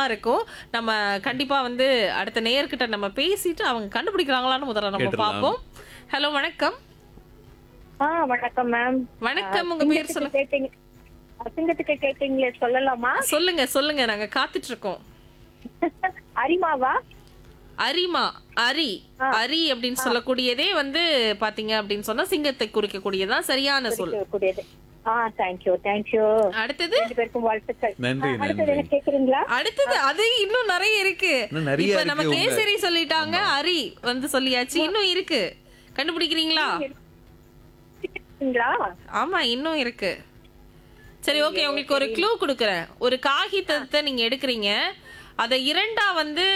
இருக்கும் நம்ம கண்டிப்பா வந்து அடுத்த நேயர்கிட்ட நம்ம பேசிட்டு அவங்க கண்டுபிடிக்கிறாங்களான்னு முதல்ல நம்ம கேட்டுடலாம். பார்ப்போம் ஹலோ வணக்கம் ஆ வணக்கம் மேம் வணக்கம் உங்க பேர் சொல்லுங்க கேட்டீங்க அசிங்கத்துக்கு கேட்டீங்களே சொல்லலாமா சொல்லுங்க சொல்லுங்க நாங்க காத்துட்டு இருக்கோம் அரிமாவா அரிமா அரி அரி அப்படின்னு சொல்லக்கூடியதே வந்து பாத்தீங்க அப்படின்னு சொன்னா சிங்கத்தை குறிக்கக்கூடியதான் சரியான சொல் கூடியது ஆ தேங்க்யூ தேங்க்யூ அடுத்தது ரெண்டு பேருக்கும் வாழ்த்துக்கள் நன்றி, ஆ, அடுத்தது நன்றி. என்ன கேக்குறீங்களா அடுத்தது அது இன்னும் நிறைய இருக்கு இன்னும் நிறைய இப்ப இருக்கு நம்ம உங்க- கேசரி சொல்லிட்டாங்க அரி வந்து சொல்லியாச்சு இன்னும் இருக்கு கண்டுபிடிக்கிறீங்களா கேக்குறீங்களா ஆமா இன்னும் இருக்கு சரி ஓகே உங்களுக்கு ஒரு க்ளூ கொடுக்கறேன் ஒரு காகிதத்தை நீங்க எடுக்கிறீங்க அதை இரண்டா வந்து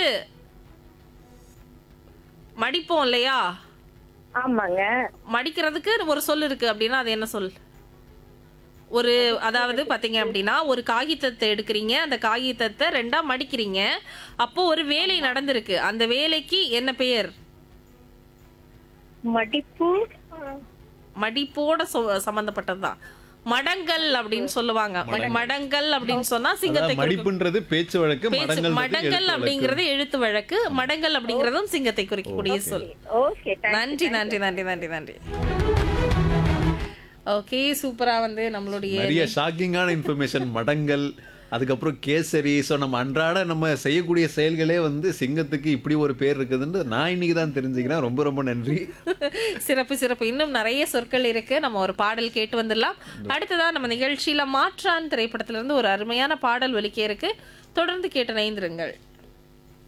மடிப்போம் இல்லையா ஆமாங்க மடிக்கிறதுக்கு ஒரு சொல் இருக்கு அப்படின்னா அது என்ன சொல் ஒரு அதாவது பாத்தீங்க அப்படின்னா ஒரு காகிதத்தை எடுக்கிறீங்க அந்த காகிதத்தை ரெண்டா மடிக்கிறீங்க அப்போ ஒரு வேலை நடந்திருக்கு அந்த வேலைக்கு என்ன பெயர் மடிப்பு மடிப்போட சொ- சம்பந்தப்பட்டதுதான் மடங்கல் அப்படின்னு சொல்லுவாங்க மடங்கல் அப்படின்னு சொன்னா சிங்கத்தை அதாவது மடிப்புன்றது பேச்சு வழக்கு பேச்சு- மடங்கள் மடங்கல் அப்படிங்கிறது எழுத்து வழக்கு மடங்கல் அப்படிங்கறதும் சிங்கத்தை குறிக்கக்கூடிய சொல் ஓகே நன்றி நன்றி நன்றி நன்றி நன்றி ஓகே சூப்பரா வந்து நம்மளுடைய நிறைய ஷாக்கிங்கான இன்ஃபர்மேஷன் மடங்கள் அதுக்கப்புறம் கேசரி ஸோ நம்ம அன்றாட நம்ம செய்யக்கூடிய செயல்களே வந்து சிங்கத்துக்கு இப்படி ஒரு பேர் இருக்குதுன்னு நான் இன்னைக்கு தான் தெரிஞ்சுக்கிறேன் ரொம்ப ரொம்ப நன்றி சிறப்பு சிறப்பு இன்னும் நிறைய சொற்கள் இருக்கு நம்ம ஒரு பாடல் கேட்டு வந்துடலாம் அடுத்ததா நம்ம நிகழ்ச்சியில மாற்றான் திரைப்படத்துல இருந்து ஒரு அருமையான பாடல் ஒலிக்க இருக்கு தொடர்ந்து கேட்டு நைந்திருங்கள்